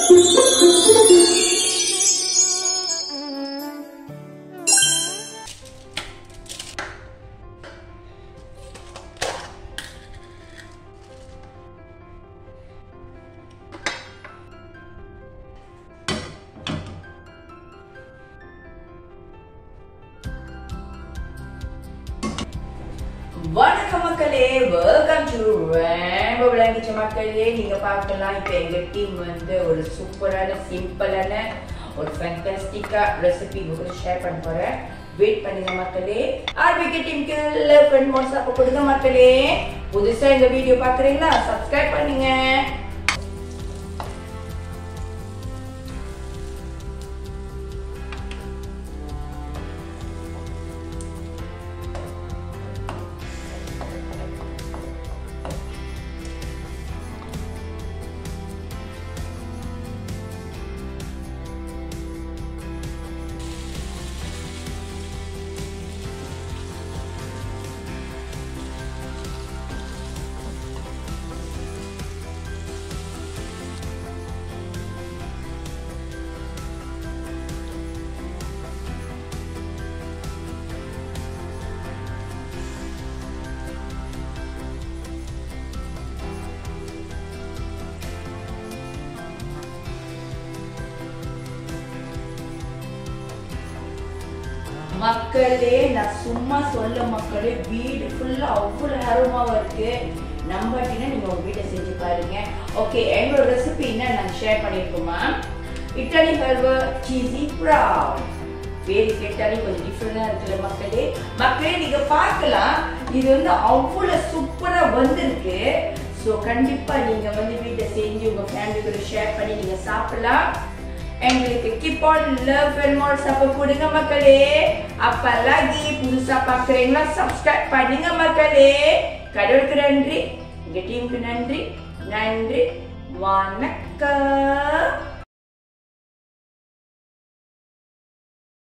வணக்கம் மக்களே welcome to Rambo விளங்கிச்ச மக்களே நீங்க பார்க்கலாம் இப்போ எங்க டீம் வந்து ஒரு சூப்பரான சிம்பிளான ஒரு ஃபேண்டாஸ்டிக்கா ரெசிபி உங்களுக்கு ஷேர் பண்ண போறேன் வெயிட் பண்ணுங்க மக்களே ஆர்பிகே டீமுக்கு லவ் அண்ட் மோர் சப்போர்ட் கொடுங்க மக்களே புதுசா இந்த வீடியோ பாக்குறீங்களா சப்ஸ்கிரைப் பண்ணுங்க மக்களே நான் சும்மா சொல்ல மக்களே வீடு ஃபுல்லா அவ்வளவு அருமாவா இருக்கு நம்பாட்டினா நீங்க உங்க வீட்டை செஞ்சு பாருங்க ஓகே எங்களோட ரெசிபி என்ன நாங்க ஷேர் பண்ணிருக்கோமா இட்டாலி ஹல்வா சீசி ப்ரௌன் பேரு கேட்டாலே கொஞ்சம் டிஃப்ரெண்டா இருக்குல்ல மக்களே மக்களே நீங்க பார்க்கலாம் இது வந்து அவ்வளவு சூப்பரா வந்திருக்கு ஸோ கண்டிப்பா நீங்க வந்து வீட்டை செஞ்சு உங்க ஃபேமிலி கூட ஷேர் பண்ணி நீங்க சாப்பிடலாம் எங்களுக்கு keep on love and more support கொடுங்க மக்களே அப்பல்லாகி புதுசா பாக்குறீங்களா சப்ஸ்கிரைப் பண்ணுங்க மக்களே கடவுளுக்கு நன்றி எங்க டீமுக்கு நன்றி நன்றி வணக்கம்